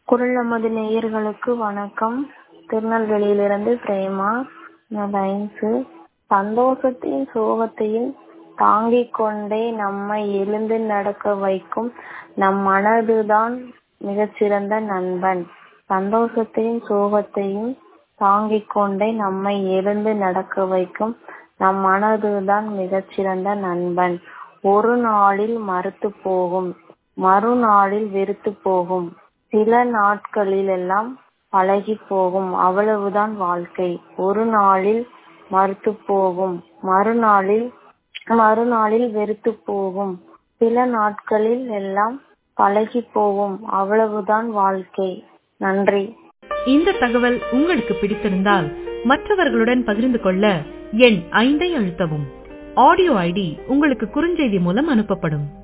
குரல் நமது நேயர்களுக்கு வணக்கம் திருநெல்வேலியிலிருந்து பிரேமா லைன்ஸு சந்தோஷத்தையும் சோகத்தையும் தாங்கிக் கொண்டே நம்மை எழுந்து நடக்க வைக்கும் நம் மனதுதான் மிகச்சிறந்த நண்பன் சந்தோஷத்தையும் சோகத்தையும் தாங்கிக் கொண்டே நம்மை எழுந்து நடக்க வைக்கும் நம் மனதுதான் மிகச்சிறந்த நண்பன் ஒரு நாளில் மறுத்துப் போகும் மறுநாளில் வெறுத்துப் போகும் சில நாட்களிலெல்லாம் பழகிப் போகும் அவ்வளவுதான் வாழ்க்கை ஒரு நாளில் மறுத்துப் போகும் மறுநாளில் மறுநாளில் வெறுத்துப் போகும் சில நாட்களில் எல்லாம் பழகிப் போகும் அவ்வளவுதான் வாழ்க்கை நன்றி இந்த தகவல் உங்களுக்கு பிடித்திருந்தால் மற்றவர்களுடன் பகிர்ந்து கொள்ள எண் ஐந்தை அழுத்தவும் ஆடியோ ஐடி உங்களுக்கு குறுஞ்செய்தி மூலம் அனுப்பப்படும்